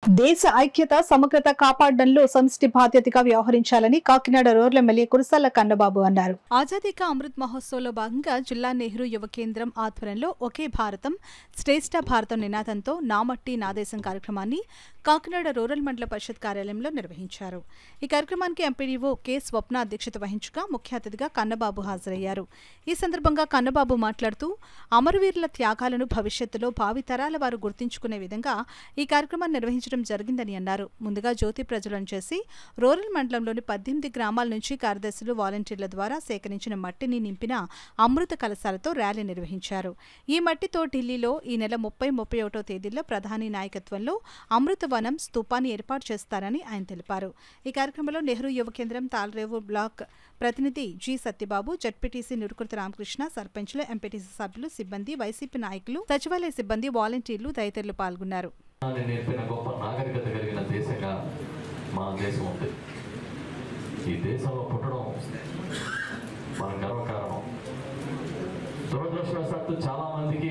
దేశ ఐక్యత సమగ్రత కాపాడడంలో సమిష్టి బాధ్యతగా వ్యవహరించాలని కాకినాడ రూరల్ ఎమ్మెల్యే కురసాల కన్నబాబు అన్నారు ఆజాదీ కా అమృత్ మహోత్సవ్లో భాగంగా జిల్లా నెహ్రూ యువ కేంద్రం ఆధ్వర్యంలో ఒకే భారతం శ్రేష్ఠ భారతం నినాదంతో నామట్టి నాదేశం కార్యక్రమాన్ని కాకినాడ రూరల్ మండల పరిషత్ కార్యాలయంలో నిర్వహించారు ఈ కార్యక్రమానికి ఎంపీడీఓ కె స్వప్న అధ్యక్షత వహించగా ముఖ్య అతిథిగా కన్నబాబు హాజరయ్యారు ఈ సందర్భంగా కన్నబాబు మాట్లాడుతూ అమరవీరుల త్యాగాలను భవిష్యత్తులో భావితరాల వారు గుర్తించుకునే విధంగా ఈ కార్యక్రమాన్ని నిర్వహించడం జరిగిందని అన్నారు ముందుగా జ్యోతి ప్రజలను చేసి రూరల్ మండలంలోని పద్దెనిమిది గ్రామాల నుంచి కార్యదర్శులు వాలంటీర్ల ద్వారా సేకరించిన మట్టిని నింపిన అమృత కలశాలతో ర్యాలీ నిర్వహించారు ఈ మట్టితో ఢిల్లీలో ఈ నెల ముప్పై ముప్పై ఒకటో తేదీల్లో ప్రధాని నాయకత్వంలో అమృతవనం స్తూపాన్ని ఏర్పాటు చేస్తారని ఆయన తెలిపారు ఈ కార్యక్రమంలో నెహ్రూ యువ కేంద్రం తాల్రేవు బ్లాక్ ప్రతినిధి జి సత్యబాబు జడ్పీటీసీ నిరుకుర్తి రామకృష్ణ సర్పంచ్లు ఎంపీటీసీ సభ్యులు సిబ్బంది వైసీపీ నాయకులు సచివాలయ సిబ్బంది వాలంటీర్లు తదితరులు పాల్గొన్నారు జ్ఞానాన్ని నేర్పిన గొప్ప నాగరికత కలిగిన దేశంగా మన దేశం ఉంది ఈ దేశంలో పుట్టడం మన గర్వకారణం దురదృష్టవశాత్తు చాలా మందికి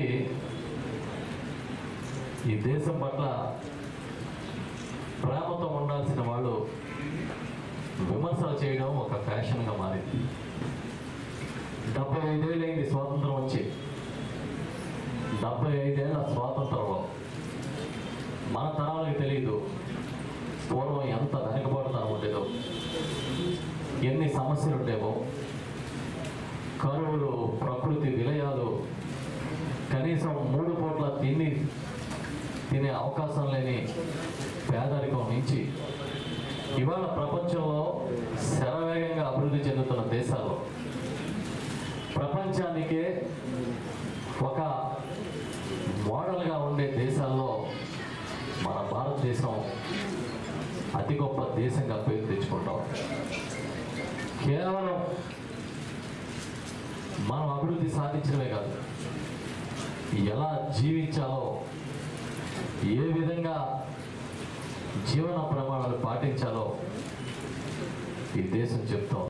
ఈ దేశం పట్ల ప్రేమతో ఉండాల్సిన వాళ్ళు విమర్శలు చేయడం ఒక ఫ్యాషన్గా మారింది డెబ్బై ఐదేళ్ళైంది స్వాతంత్రం వచ్చి డెబ్బై ఐదేళ్ల స్వాతంత్రంలో మన తరాలకు తెలియదు పూర్వం ఎంత వెనకబడతాను ఉండేదో ఎన్ని సమస్యలు ఉండేవో కరువులు ప్రకృతి విలయాలు కనీసం మూడు పూట్ల తిని తినే అవకాశం లేని పేదరికం నుంచి ఇవాళ ప్రపంచంలో శరవేగంగా అభివృద్ధి చెందుతున్న దేశాల్లో ప్రపంచానికే ఒక మోడల్గా ఉండే దేశాల్లో మన భారతదేశం అతి గొప్ప దేశంగా పేరు తెచ్చుకుంటాం కేవలం మనం అభివృద్ధి సాధించడమే కాదు ఎలా జీవించాలో ఏ విధంగా జీవన ప్రమాణాలు పాటించాలో ఈ దేశం చెప్తాం